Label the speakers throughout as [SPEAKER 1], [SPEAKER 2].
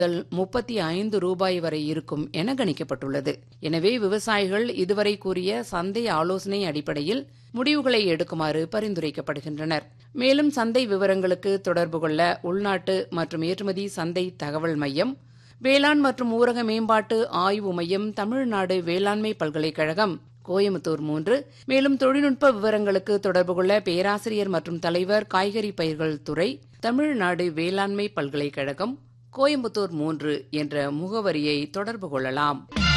[SPEAKER 1] முதல் முப்பத்தி ஐந்து ரூபாய் வரை இருக்கும் என கணிக்கப்பட்டுள்ளது எனவே விவசாயிகள் இதுவரை கூறிய சந்தை ஆலோசனை அடிப்படையில் முடிவுகளை எடுக்குமாறு பரிந்துரைக்கப்படுகின்றனர் மேலும் சந்தை விவரங்களுக்கு தொடர்பு கொள்ள உள்நாட்டு மற்றும் ஏற்றுமதி சந்தை தகவல் மையம் வேளாண் மற்றும் ஊரக மேம்பாட்டு ஆய்வு மையம் தமிழ்நாடு வேளாண்மை பல்கலைக்கழகம் கோயம்புத்தூர் மூன்று மேலும் தொழில்நுட்ப விவரங்களுக்கு தொடர்பு கொள்ள பேராசிரியர் மற்றும் தலைவர் காய்கறி பயிர்கள் துறை தமிழ்நாடு வேளாண்மை பல்கலைக்கழகம் கோயம்புத்தூர் மூன்று என்ற முகவரியை தொடர்பு கொள்ளலாம்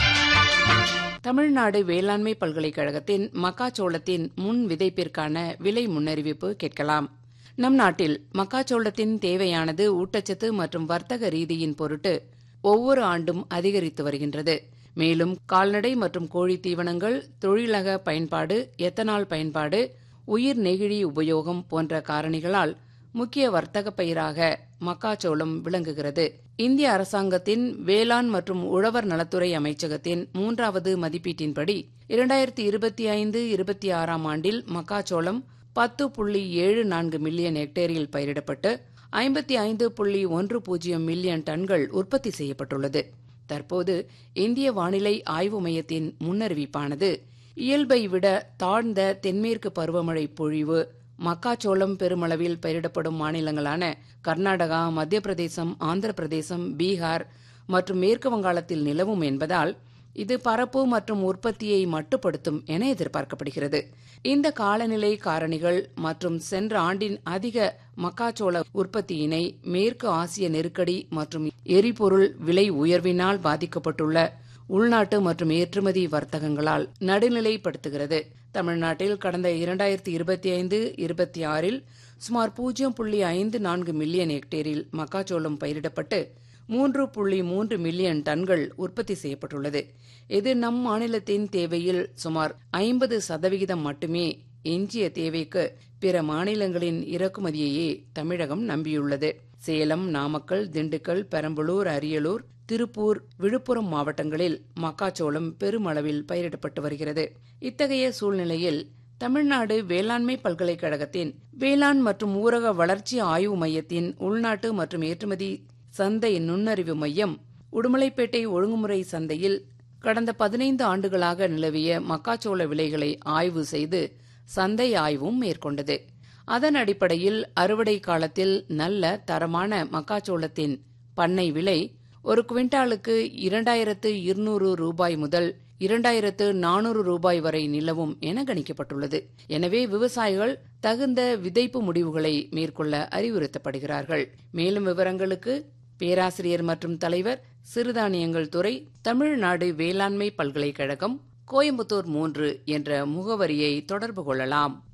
[SPEAKER 1] தமிழ்நாடு வேளாண்மை பல்கலைக்கழகத்தின் மக்காச்சோளத்தின் முன் விதைப்பிற்கான விலை முன்னறிவிப்பு கேட்கலாம் நம் நாட்டில் மக்காச்சோளத்தின் தேவையானது ஊட்டச்சத்து மற்றும் வர்த்தக ரீதியின் பொருட்டு ஒவ்வொரு ஆண்டும் அதிகரித்து வருகின்றது மேலும் கால்நடை மற்றும் கோழி தீவனங்கள் தொழிலக பயன்பாடு எத்தனால் பயன்பாடு உயிர் நெகிழி உபயோகம் போன்ற காரணிகளால் முக்கிய வர்த்தக பயிராக மக்காச்சோளம் விளங்குகிறது இந்திய அரசாங்கத்தின் வேளாண் மற்றும் உழவர் நலத்துறை அமைச்சகத்தின் மூன்றாவது மதிப்பீட்டின்படி இரண்டாயிரத்தி இருபத்தி ஐந்து இருபத்தி ஆறாம் ஆண்டில் மக்காச்சோளம் பத்து புள்ளி ஏழு நான்கு மில்லியன் ஹெக்டேரில் பயிரிடப்பட்டு ஐம்பத்தி ஐந்து புள்ளி ஒன்று பூஜ்ஜியம் மில்லியன் டன்கள் உற்பத்தி செய்யப்பட்டுள்ளது தற்போது இந்திய வானிலை ஆய்வு மையத்தின் முன்னறிவிப்பானது இயல்பை விட தாழ்ந்த தென்மேற்கு பருவமழை பொழிவு மக்காச்சோளம் பெருமளவில் பயிரிடப்படும் மாநிலங்களான கர்நாடகா மத்திய பிரதேசம் ஆந்திர பிரதேசம் பீகார் மற்றும் மேற்கு வங்காளத்தில் நிலவும் என்பதால் இது பரப்பு மற்றும் உற்பத்தியை மட்டுப்படுத்தும் என எதிர்பார்க்கப்படுகிறது இந்த காலநிலை காரணிகள் மற்றும் சென்ற ஆண்டின் அதிக மக்காச்சோள உற்பத்தியினை மேற்கு ஆசிய நெருக்கடி மற்றும் எரிபொருள் விலை உயர்வினால் பாதிக்கப்பட்டுள்ள உள்நாட்டு மற்றும் ஏற்றுமதி வர்த்தகங்களால் நடுநிலைப்படுத்துகிறது தமிழ்நாட்டில் கடந்த இரண்டாயிரத்தி இருபத்தி ஐந்து இருபத்தி ஆறில் சுமார் பூஜ்ஜியம் புள்ளி ஐந்து நான்கு மில்லியன் ஹெக்டேரில் மக்காச்சோளம் பயிரிடப்பட்டு மூன்று புள்ளி மூன்று மில்லியன் டன்கள் உற்பத்தி செய்யப்பட்டுள்ளது இது நம் மாநிலத்தின் தேவையில் சுமார் ஐம்பது சதவிகிதம் மட்டுமே எஞ்சிய தேவைக்கு பிற மாநிலங்களின் இறக்குமதியையே தமிழகம் நம்பியுள்ளது சேலம் நாமக்கல் திண்டுக்கல் பெரம்பலூர் அரியலூர் திருப்பூர் விழுப்புரம் மாவட்டங்களில் மக்காச்சோளம் பெருமளவில் பயிரிடப்பட்டு வருகிறது இத்தகைய சூழ்நிலையில் தமிழ்நாடு வேளாண்மை பல்கலைக்கழகத்தின் வேளாண் மற்றும் ஊரக வளர்ச்சி ஆய்வு மையத்தின் உள்நாட்டு மற்றும் ஏற்றுமதி சந்தை நுண்ணறிவு மையம் உடுமலைப்பேட்டை ஒழுங்குமுறை சந்தையில் கடந்த பதினைந்து ஆண்டுகளாக நிலவிய மக்காச்சோள விலைகளை ஆய்வு செய்து சந்தை ஆய்வும் மேற்கொண்டது அதன் அடிப்படையில் அறுவடை காலத்தில் நல்ல தரமான மக்காச்சோளத்தின் பண்ணை விலை ஒரு குவிண்டாலுக்கு இரண்டாயிரத்து இருநூறு ரூபாய் முதல் இரண்டாயிரத்து நானூறு ரூபாய் வரை நிலவும் என கணிக்கப்பட்டுள்ளது எனவே விவசாயிகள் தகுந்த விதைப்பு முடிவுகளை மேற்கொள்ள அறிவுறுத்தப்படுகிறார்கள் மேலும் விவரங்களுக்கு பேராசிரியர் மற்றும் தலைவர் சிறுதானியங்கள் துறை தமிழ்நாடு வேளாண்மை பல்கலைக்கழகம் கோயம்புத்தூர் மூன்று என்ற முகவரியை தொடர்பு கொள்ளலாம்